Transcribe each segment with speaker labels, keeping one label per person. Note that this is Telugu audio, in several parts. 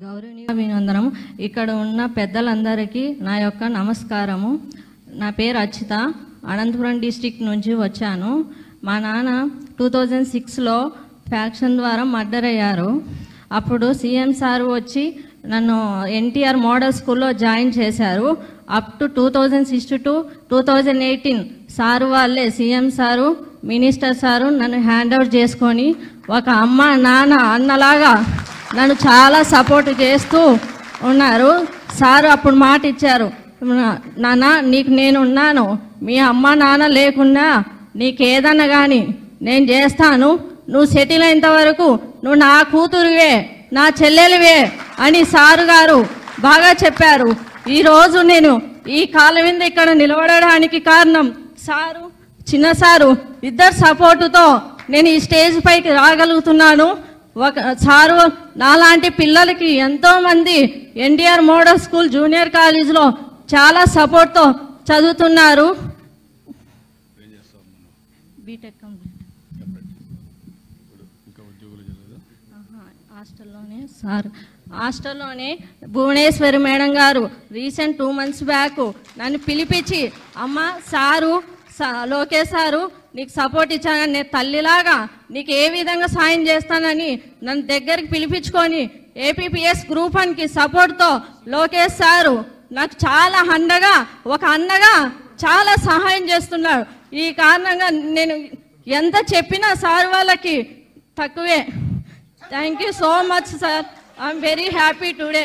Speaker 1: గౌరవనీయ అభినందనం ఇక్కడ ఉన్న పెద్దలందరికీ నా యొక్క నమస్కారము నా పేరు అచ్చిత అనంతపురం డిస్టిక్ నుంచి వచ్చాను మా నాన్న టూ థౌజండ్ సిక్స్లో ఫ్యాక్షన్ ద్వారా మర్డర్ అయ్యారు అప్పుడు సీఎం సార్ వచ్చి నన్ను ఎన్టీఆర్ మోడల్ స్కూల్లో జాయిన్ చేశారు up to two thousand six to two thousand eighteen sir వాళ్ళే సీఎం సారు మినిస్టర్ సారు నన్ను హ్యాండ్ అవుట్ చేసుకొని ఒక అమ్మ నాన్న అన్నలాగా నన్ను చాలా సపోర్ట్ చేస్తూ ఉన్నారు సారు అప్పుడు మాట ఇచ్చారు నాన్న నీకు నేను ఉన్నాను మీ అమ్మ నాన్న లేకున్నా నీకేదన్నా కానీ నేను చేస్తాను నువ్వు సెటిల్ అయ్యేంత వరకు నువ్వు నా కూతురువే నా చెల్లెలివే అని సారు గారు బాగా చెప్పారు ఈ రోజు నేను ఈ కాలం మీద ఇక్కడ నిలబడడానికి కారణం సారు చిన్న సారు ఇద్దరు సపోర్టుతో నేను ఈ స్టేజ్ పైకి రాగలుగుతున్నాను ఒక సారు నాలాంటి పిల్లలకి ఎంతో మంది ఎన్టీఆర్ మోడల్ స్కూల్ జూనియర్ కాలేజీలో చాలా సపోర్ట్తో చదువుతున్నారు బీటెక్ కంప్లీట్ ఆహా, హాస్టల్లోనే సార్ హాస్టల్లోనే భువనేశ్వరి మేడం గారు రీసెంట్ టూ మంత్స్ బ్యాక్ నన్ను పిలిపించి అమ్మ సారు సా- లోకేష్ సారు నీకు సపోర్ట్ ఇచ్చానని నేను తల్లిలాగా నీకు ఏ విధంగా సాయం చేస్తానని నన్ను దగ్గరికి పిలిపించుకొని ఏపీపీఎస్ గ్రూప్ అన్కి సపోర్ట్తో లోకేష్ సారు నాకు చాలా అండగా ఒక అన్నగా చాలా సహాయం చేస్తున్నాడు ఈ కారణంగా నేను ఎంత చెప్పినా సార్ వాళ్ళకి తక్కువే thank you so much sir I'm very happy today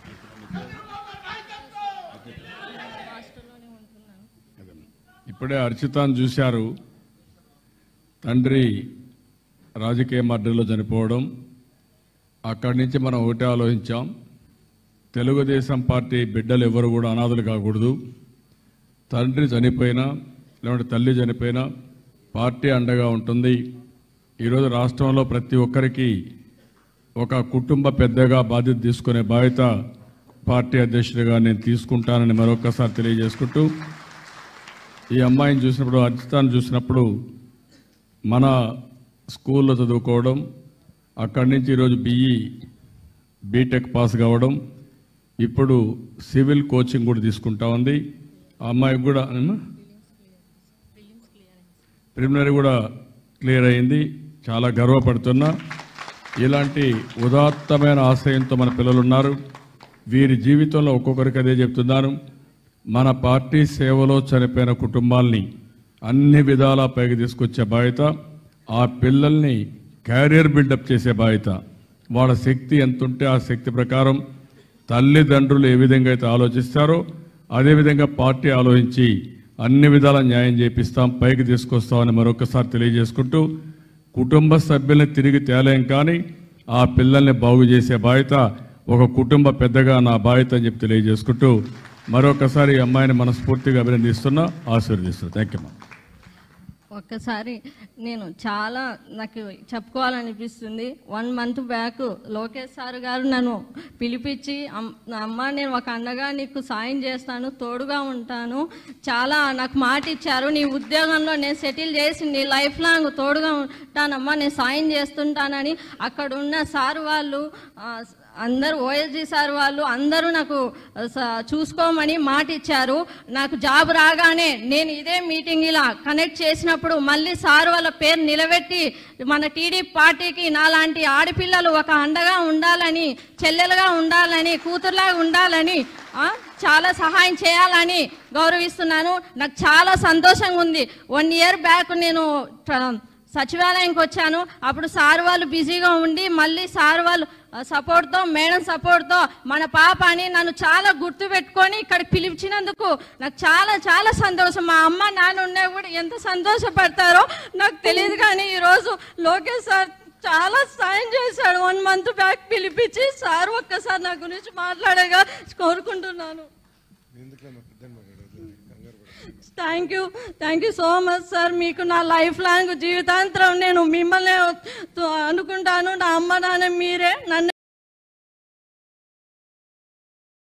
Speaker 2: ఇప్పుడే అర్చితాన్ని చూశారు తండ్రి రాజకీయ మర్డర్లో చనిపోవడం అక్కడి నుంచి మనం ఒకటే ఆలోచించాం తెలుగుదేశం పార్టీ బిడ్డలు ఎవరు కూడా అనాథలు కాకూడదు తండ్రి చనిపోయినా లేకుంటే తల్లి చనిపోయినా పార్టీ అండగా ఉంటుంది ఈరోజు రాష్ట్రంలో ప్రతి ఒక్కరికి ఒక కుటుంబ పెద్దగా బాధ్యత తీసుకునే బాధ్యత పార్టీ అధ్యక్షుడిగా నేను తీసుకుంటానని మరొకసారి తెలియజేసుకుంటూ ఈ అమ్మాయిని చూసినప్పుడు అర్చితాన్ని చూసినప్పుడు మన స్కూల్లో చదువుకోవడం అక్కడి నుంచి ఈరోజు బిఈ బీటెక్ పాస్ కావడం ఇప్పుడు సివిల్ కోచింగ్ కూడా తీసుకుంటా ఉంది ఆ అమ్మాయికి కూడా ఏమ్మా? ప్రిలిమినరీ కూడా క్లియర్ అయింది చాలా గర్వపడుతున్నా ఇలాంటి ఉదాత్తమైన ఆశయంతో మన పిల్లలు ఉన్నారు వీరి జీవితంలో ఒక్కొక్కరికి అదే చెప్తున్నాను మన పార్టీ సేవలో చనిపోయిన కుటుంబాల్ని అన్ని విధాలా పైకి తీసుకొచ్చే బాధ్యత ఆ పిల్లల్ని క్యారియర్ బిల్డప్ చేసే బాధ్యత వాళ్ళ శక్తి ఎంత ఉంటే ఆ శక్తి ప్రకారం తల్లిదండ్రులు ఏ విధంగా అయితే ఆలోచిస్తారో అదేవిధంగా పార్టీ ఆలోచించి అన్ని విధాల న్యాయం చేపిస్తాం పైకి తీసుకొస్తామని మరొకసారి తెలియజేసుకుంటూ కుటుంబ సభ్యుల్ని తిరిగి తేలేం కానీ ఆ పిల్లల్ని బాగు చేసే బాధ్యత ఒక కుటుంబ పెద్దగా నా బాధ్యత అని చెప్పి తెలియజేసుకుంటూ మరొకసారి ఈ అమ్మాయిని మనస్ఫూర్తిగా అభినందిస్తున్నా ఆశీర్వదిస్తున్నా థ్యాంక్ యూ
Speaker 1: ఒక్కసారి నేను చాలా నాకు చెప్పుకోవాలనిపిస్తుంది one month back Lokesh sir గారు నన్ను పిలిపించి "అమ్- అమ్మ నేను ఒక అండగా నీకు సాయం చేస్తాను తోడుగా ఉంటాను చాలా నాకు మాట ఇచ్చారు నీ ఉద్యోగంలో నేను సెటిల్ చేసి నీ లైఫ్ లాంగ్ తోడుగా ఉంటానమ్మా నేను సాయం చేస్తుంటానని అక్కడ ఉన్న సార్ వాళ్ళు ఆ, అందరూ ఓఎస్డి సార్ వాళ్ళు అందరూ నాకు స- చూసుకోమని మాట ఇచ్చారు నాకు జాబ్ రాగానే నేను ఇదే మీటింగ్ ఇలా కనెక్ట్ చేసినప్పుడు మళ్ళీ సార్ వాళ్ళ పేరు నిలబెట్టి మన టీడీ పార్టీకి నాలాంటి ఆడపిల్లలు ఒక అండగా ఉండాలని చెల్లెలుగా ఉండాలని కూతురులాగా ఉండాలని ఆ, చాలా సహాయం చేయాలని గౌరవిస్తున్నాను నాకు చాలా సంతోషంగా ఉంది వన్ ఇయర్ బ్యాక్ నేను ట్ర- సచివాలయంకి వచ్చాను అప్పుడు సార్ వాళ్ళు బిజీగా ఉండి మళ్ళీ సార్ వాళ్ళు సపోర్ట్తో మేడం సపోర్ట్తో మన పాప అని నన్ను చాలా గుర్తు పెట్టుకొని ఇక్కడికి పిలిచినందుకు నాకు చాలా చాలా సంతోషం మా అమ్మ నాన్న ఉన్నా కూడా ఎంత సంతోషపడతారో నాకు తెలియదు కానీ ఈరోజు లోకేష్ సార్ చాలా సాయం చేశాడు వన్ మంత్ బ్యాక్ పిలిపించి సార్ ఒక్కసారి నా గురించి మాట్లాడగా కోరుకుంటున్నాను thank you thank you so much sir మీకు నా లైఫ్ లాంగ్ జీవితాంతరం నేను మిమ్మల్ని అనుకుంటాను నా అమ్మ నాన్న మీరే నన్ను